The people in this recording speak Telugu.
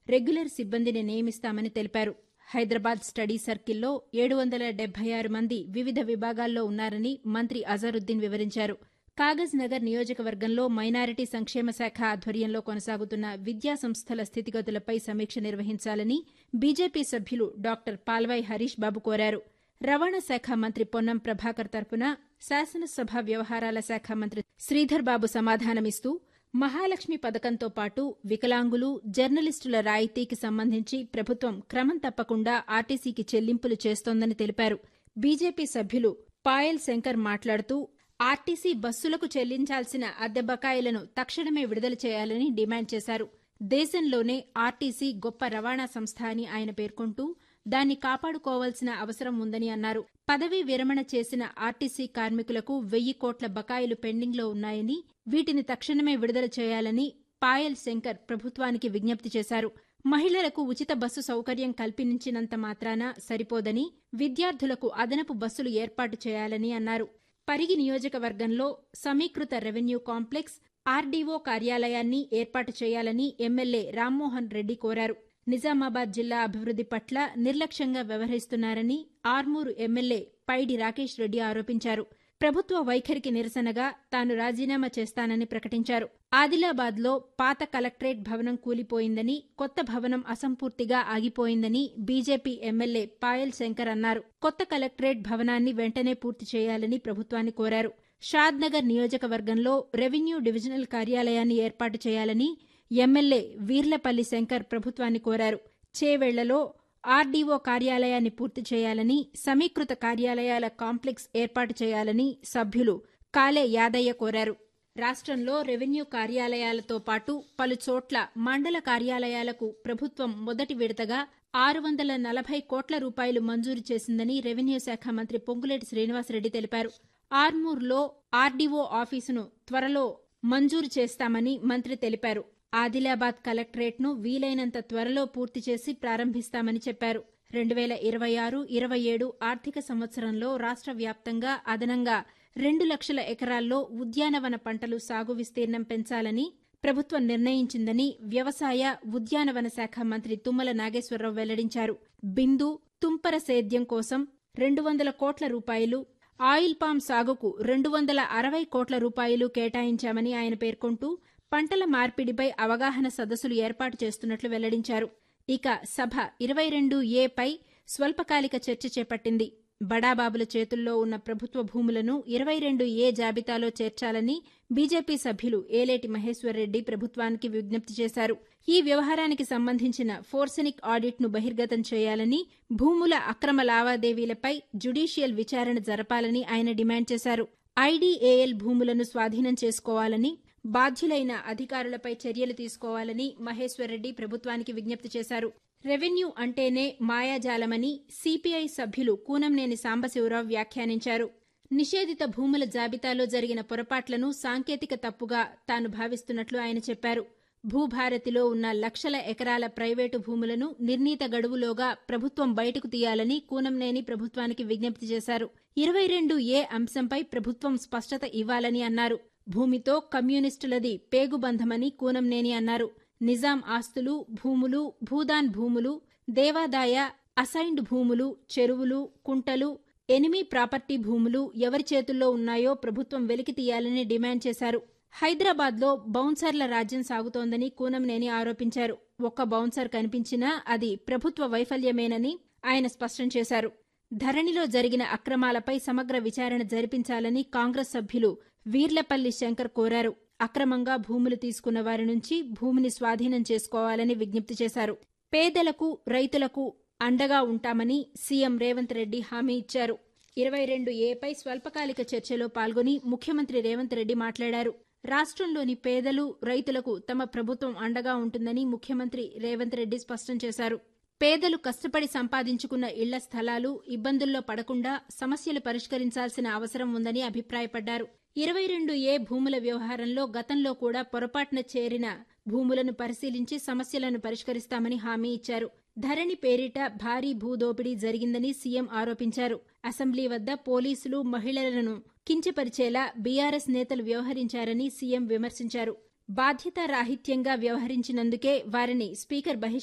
రెగ్యులర్ సిబ్బందిని నియమిస్తామని తెలిపారు హైదరాబాద్ స్టడీ సర్కిల్లో ఏడు వందల డెబ్బై ఆరు మంది వివిధ విభాగాల్లో ఉన్నారని మంత్రి అజారుద్దీన్ వివరించారు కాగజ్ నగర్ నియోజకవర్గంలో మైనారిటీ సంక్షేమ శాఖ ఆధ్వర్యంలో కొనసాగుతున్న విద్యా సంస్థల స్థితిగతులపై సమీక్ష నిర్వహించాలని బీజేపీ సభ్యులు డాక్టర్ పాల్వాయ్ హరీష్ బాబు కోరారు రవాణా శాఖ మంత్రి పొన్నం ప్రభాకర్ తరపున శాసనసభ వ్యవహారాల శాఖ మంత్రి శ్రీధర్ బాబు సమాధానమిస్తూ మహాలక్ష్మి పథకంతో పాటు వికలాంగులు జర్నలిస్టుల రాయితీకి సంబంధించి ప్రభుత్వం క్రమం తప్పకుండా ఆర్టీసీకి చెల్లింపులు చేస్తోందని తెలిపారు బీజేపీ సభ్యులు పాయల్ శంకర్ మాట్లాడుతూ ఆర్టీసీ బస్సులకు చెల్లించాల్సిన అద్దె బకాయిలను తక్షణమే విడుదల చేయాలని డిమాండ్ చేశారు దేశంలోనే ఆర్టీసీ గొప్ప రవాణా సంస్థ అని ఆయన పేర్కొంటూ దాన్ని కాపాడుకోవాల్సిన అవసరం ఉందని అన్నారు పదవీ విరమణ చేసిన ఆర్టీసీ కార్మికులకు వెయ్యి కోట్ల బకాయిలు పెండింగ్లో ఉన్నాయని వీటిని తక్షణమే విడుదల చేయాలని పాయల్ శంకర్ ప్రభుత్వానికి విజ్ఞప్తి చేశారు మహిళలకు ఉచిత బస్సు సౌకర్యం కల్పించినంత మాత్రాన సరిపోదని విద్యార్థులకు అదనపు బస్సులు ఏర్పాటు చేయాలని అన్నారు పరిగి నియోజకవర్గంలో సమీకృత రెవెన్యూ కాంప్లెక్స్ ఆర్డీఓ కార్యాలయాన్ని ఏర్పాటు చేయాలని ఎమ్మెల్యే రామ్మోహన్ రెడ్డి కోరారు నిజామాబాద్ జిల్లా అభివృద్ది పట్ల నిర్లక్ష్యంగా వ్యవహరిస్తున్నారని ఆర్మూరు ఎమ్మెల్యే పైడి రాకేష్ రెడ్డి ఆరోపించారు ప్రభుత్వ వైఖరికి నిరసనగా తాను రాజీనామా చేస్తానని ప్రకటించారు ఆదిలాబాద్లో పాత కలెక్టరేట్ భవనం కూలిపోయిందని కొత్త భవనం అసంపూర్తిగా ఆగిపోయిందని బీజేపీ ఎమ్మెల్యే పాయల్ శంకర్ అన్నారు కొత్త కలెక్టరేట్ భవనాన్ని వెంటనే పూర్తి చేయాలని ప్రభుత్వాన్ని కోరారు షాద్నగర్ నియోజకవర్గంలో రెవెన్యూ డివిజనల్ కార్యాలయాన్ని ఏర్పాటు చేయాలని ఎమ్మెల్యే వీర్లపల్లి శంకర్ ప్రభుత్వాన్ని కోరారు చేవెళ్లలో ఆర్డీఓ కార్యాలయాన్ని పూర్తి చేయాలని సమీకృత కార్యాలయాల కాంప్లెక్స్ ఏర్పాటు చేయాలని సభ్యులు కాలే యాదయ్య కోరారు రాష్ట్రంలో రెవెన్యూ కార్యాలయాలతో పాటు పలు చోట్ల మండల కార్యాలయాలకు ప్రభుత్వం మొదటి విడతగా ఆరు వందల నలభై కోట్ల రూపాయలు మంజూరు చేసిందని రెవెన్యూ శాఖ మంత్రి పొంగులేటి శ్రీనివాసరెడ్డి తెలిపారు ఆర్మూర్లో ఆర్డీఓ ఆఫీసును త్వరలో మంజూరు చేస్తామని మంత్రి తెలిపారు ఆదిలాబాద్ కలెక్టరేట్ను వీలైనంత త్వరలో పూర్తి చేసి ప్రారంభిస్తామని చెప్పారు రెండు వేల ఇరవై ఆరు ఇరవై ఏడు ఆర్థిక సంవత్సరంలో రాష్ట్ర వ్యాప్తంగా అదనంగా రెండు లక్షల ఎకరాల్లో ఉద్యానవన పంటలు సాగు విస్తీర్ణం పెంచాలని ప్రభుత్వం నిర్ణయించిందని వ్యవసాయ ఉద్యానవన శాఖ మంత్రి తుమ్మల నాగేశ్వరరావు వెల్లడించారు బిందు తుంపర సేద్యం కోసం రెండు వందల కోట్ల రూపాయలు ఆయిల్ పామ్ సాగుకు రెండు వందల అరవై కోట్ల రూపాయలు కేటాయించామని ఆయన పేర్కొంటూ పంటల మార్పిడిపై అవగాహన సదస్సులు ఏర్పాటు చేస్తున్నట్లు వెల్లడించారు ఇక సభ ఇరవై రెండు ఏపై స్వల్పకాలిక చర్చ చేపట్టింది బడాబాబుల చేతుల్లో ఉన్న ప్రభుత్వ భూములను ఇరవై రెండు ఏ జాబితాలో చేర్చాలని బీజేపీ సభ్యులు ఏలేటి మహేశ్వర్రెడ్డి ప్రభుత్వానికి విజ్ఞప్తి చేశారు ఈ వ్యవహారానికి సంబంధించిన ఫోర్సెనిక్ ఆడిట్ను బహిర్గతం చేయాలని భూముల అక్రమ లావాదేవీలపై జ్యుడీషియల్ విచారణ జరపాలని ఆయన డిమాండ్ చేశారు ఐడీఏఎల్ భూములను స్వాధీనం చేసుకోవాలని బాధ్యులైన అధికారులపై చర్యలు తీసుకోవాలని మహేశ్వర్రెడ్డి ప్రభుత్వానికి విజ్ఞప్తి చేశారు రెవెన్యూ అంటేనే మాయాజాలమని సిపిఐ సభ్యులు కూనంనేని సాంబశివరావు వ్యాఖ్యానించారు నిషేధిత భూముల జాబితాలో జరిగిన పొరపాట్లను సాంకేతిక తప్పుగా తాను భావిస్తున్నట్లు ఆయన చెప్పారు భూభారతిలో ఉన్న లక్షల ఎకరాల ప్రైవేటు భూములను నిర్ణీత గడువులోగా ప్రభుత్వం బయటకు తీయాలని కూనంనేని ప్రభుత్వానికి విజ్ఞప్తి చేశారు ఇరవై రెండు ఏ అంశంపై ప్రభుత్వం స్పష్టత ఇవ్వాలని అన్నారు భూమితో కమ్యూనిస్టులది పేగుబంధమని కూనంనేని అన్నారు నిజాం ఆస్తులు భూములు భూదాన్ భూములు దేవాదాయ అసైన్డ్ భూములు చెరువులు కుంటలు ఎనిమీ ప్రాపర్టీ భూములు ఎవరి చేతుల్లో ఉన్నాయో ప్రభుత్వం వెలికి తీయాలని డిమాండ్ చేశారు హైదరాబాద్లో బౌన్సర్ల రాజ్యం సాగుతోందని కూనంనేని ఆరోపించారు ఒక్క బౌన్సర్ కనిపించినా అది ప్రభుత్వ వైఫల్యమేనని ఆయన స్పష్టం చేశారు ధరణిలో జరిగిన అక్రమాలపై సమగ్ర విచారణ జరిపించాలని కాంగ్రెస్ సభ్యులు వీర్లపల్లి శంకర్ కోరారు అక్రమంగా భూములు తీసుకున్న వారి నుంచి భూమిని స్వాధీనం చేసుకోవాలని విజ్ఞప్తి చేశారు పేదలకు రైతులకు అండగా ఉంటామని సీఎం రేవంత్ రెడ్డి హామీ ఇచ్చారు ఇరవై రెండు ఏపై స్వల్పకాలిక చర్చలో పాల్గొని ముఖ్యమంత్రి రేవంత్ రెడ్డి మాట్లాడారు రాష్ట్రంలోని పేదలు రైతులకు తమ ప్రభుత్వం అండగా ఉంటుందని ముఖ్యమంత్రి రేవంత్ రెడ్డి స్పష్టం చేశారు పేదలు కష్టపడి సంపాదించుకున్న ఇళ్ల స్థలాలు ఇబ్బందుల్లో పడకుండా సమస్యలు పరిష్కరించాల్సిన అవసరం ఉందని అభిప్రాయపడ్డారు ఇరవై రెండు ఏ భూముల వ్యవహారంలో గతంలో కూడా పొరపాటున చేరిన భూములను పరిశీలించి సమస్యలను పరిష్కరిస్తామని హామీ ఇచ్చారు ధరణి పేరిట భారీ భూదోపిడీ జరిగిందని సీఎం ఆరోపించారు అసెంబ్లీ వద్ద పోలీసులు మహిళలను కించపరిచేలా బీఆర్ఎస్ నేతలు వ్యవహరించారని సీఎం విమర్శించారు బాధ్యతారాహిత్యంగా వ్యవహరించినందుకే వారిని స్పీకర్ బహిష్కరించారు